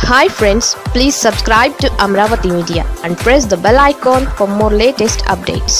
hi friends please subscribe to Amaravati media and press the bell icon for more latest updates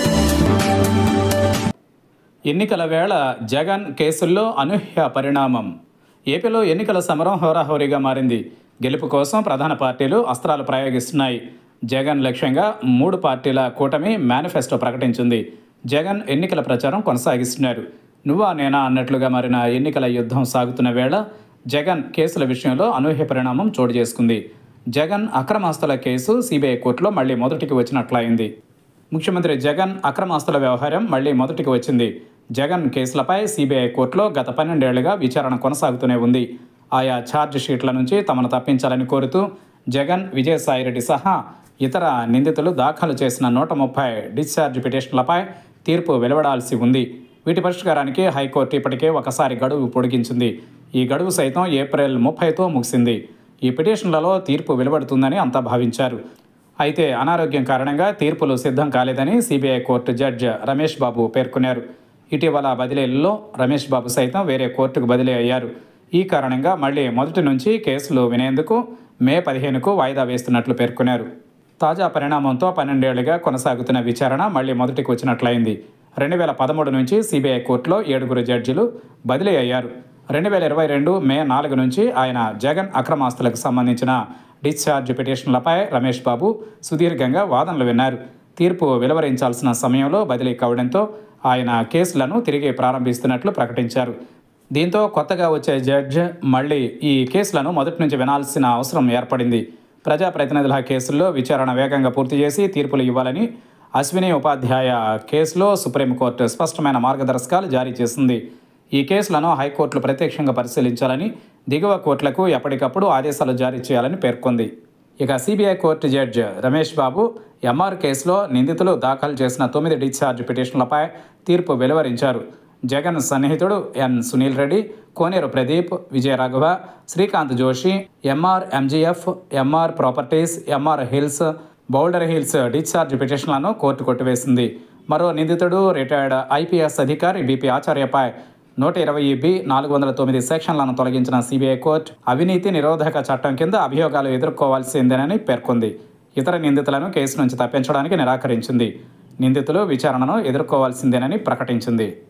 ఎన్నికల వేళ జగన్ కేసుల్లో అనూహ్య పరిణామం ఏపీలో ఎన్నికల సమరం హోరాహోరీగా మారింది గెలుపు కోసం ప్రధాన పార్టీలు అస్త్రాలు ప్రయోగిస్తున్నాయి జగన్ లక్ష్యంగా మూడు పార్టీల కూటమి మేనిఫెస్టో ప్రకటించింది జగన్ ఎన్నికల ప్రచారం కొనసాగిస్తున్నారు నువ్వా నేనా అన్నట్లుగా మారిన ఎన్నికల యుద్ధం సాగుతున్న వేళ జగన్ కేసుల విషయంలో అనూహ్య పరిణామం చోటు చేసుకుంది జగన్ అక్రమాస్తుల కేసు సిబిఐ కోర్టులో మళ్లీ మొదటికి వచ్చినట్లయింది ముఖ్యమంత్రి జగన్ అక్రమాస్తుల వ్యవహారం మళ్లీ మొదటికి వచ్చింది జగన్ కేసులపై సిబిఐ కోర్టులో గత పన్నెండేళ్లుగా విచారణ కొనసాగుతూనే ఉంది ఆయా ఛార్జ్ షీట్ల నుంచి తమను తప్పించాలని కోరుతూ జగన్ విజయసాయిరెడ్డి సహా ఇతర నిందితులు దాఖలు చేసిన నూట ముప్పై డిశ్చార్జ్ పిటిషన్లపై తీర్పు వెలువడాల్సి ఉంది వీటి పరిష్కారానికి హైకోర్టు ఇప్పటికే ఒకసారి గడువు పొడిగించింది ఈ గడువు సైతం ఏప్రిల్ ముప్పైతో ముగిసింది ఈ పిటిషన్లలో తీర్పు వెలువడుతుందని అంతా భావించారు అయితే అనారోగ్యం కారణంగా తీర్పులు సిద్ధం కాలేదని CBI court judge Ramesh Babu పేర్కొన్నారు ఇటీవల బదిలీల్లో రమేష్ బాబు సైతం వేరే కోర్టుకు బదిలీ అయ్యారు ఈ కారణంగా మళ్ళీ మొదటి నుంచి కేసులు వినేందుకు మే పదిహేనుకు వాయిదా వేస్తున్నట్లు పేర్కొన్నారు తాజా పరిణామంతో పన్నెండేళ్లుగా కొనసాగుతున్న విచారణ మళ్ళీ మొదటికి వచ్చినట్లయింది రెండు వేల పదమూడు నుంచి సిబిఐ కోర్టులో ఏడుగురు జడ్జిలు బదిలీ అయ్యారు రెండు వేల ఇరవై రెండు మే నాలుగు నుంచి ఆయన జగన్ అక్రమాస్తులకు సంబంధించిన డిశ్చార్జ్ పిటిషన్లపై రమేష్ బాబు సుదీర్ఘంగా వాదనలు విన్నారు తీర్పు వెలువరించాల్సిన సమయంలో బదిలీ కావడంతో ఆయన కేసులను తిరిగి ప్రారంభిస్తున్నట్లు ప్రకటించారు దీంతో కొత్తగా వచ్చే జడ్జ్ మళ్ళీ ఈ కేసులను మొదటి నుంచి వినాల్సిన అవసరం ఏర్పడింది ప్రజాప్రతినిధుల కేసుల్లో విచారణ వేగంగా పూర్తి చేసి తీర్పులు ఇవ్వాలని అశ్విని ఉపాధ్యాయ కేసులో సుప్రీంకోర్టు స్పష్టమైన మార్గదర్శకాలు జారీ చేసింది ఈ కేసులను హైకోర్టులు ప్రత్యక్షంగా పరిశీలించాలని దిగువ కోర్టులకు ఎప్పటికప్పుడు ఆదేశాలు జారీ చేయాలని పేర్కొంది ఇక CBI court judge Ramesh Babu Emaar కేసులో నిందితులు దాఖలు చేసిన తొమ్మిది డిశ్చార్జ్ పిటిషన్లపై తీర్పు వెలువరించారు జగన్ సన్నిహితుడు N Sunil Reddy Koneru Pradeep Vijaya Raghava Srikanth Joshi Emaar MGF Emaar properties Emaar hills boulder hills discharge పిటిషన్లను కోర్టు కొట్టివేసింది మరో నిందితుడు రిటైర్డ్ ఐపీఎస్ అధికారి బీపీ ఆచార్యపై నూట ఇరవై బి నాలుగు వందల తొమ్మిది సెక్షన్లను తొలగించిన సిబిఐ కోర్టు అవినీతి నిరోధక చట్టం కింద అభియోగాలు ఎదుర్కోవాల్సిందేనని పేర్కొంది ఇతర నిందితులను కేసు నుంచి తప్పించడానికి నిరాకరించింది నిందితులు విచారణను ఎదుర్కోవాల్సిందేనని ప్రకటించింది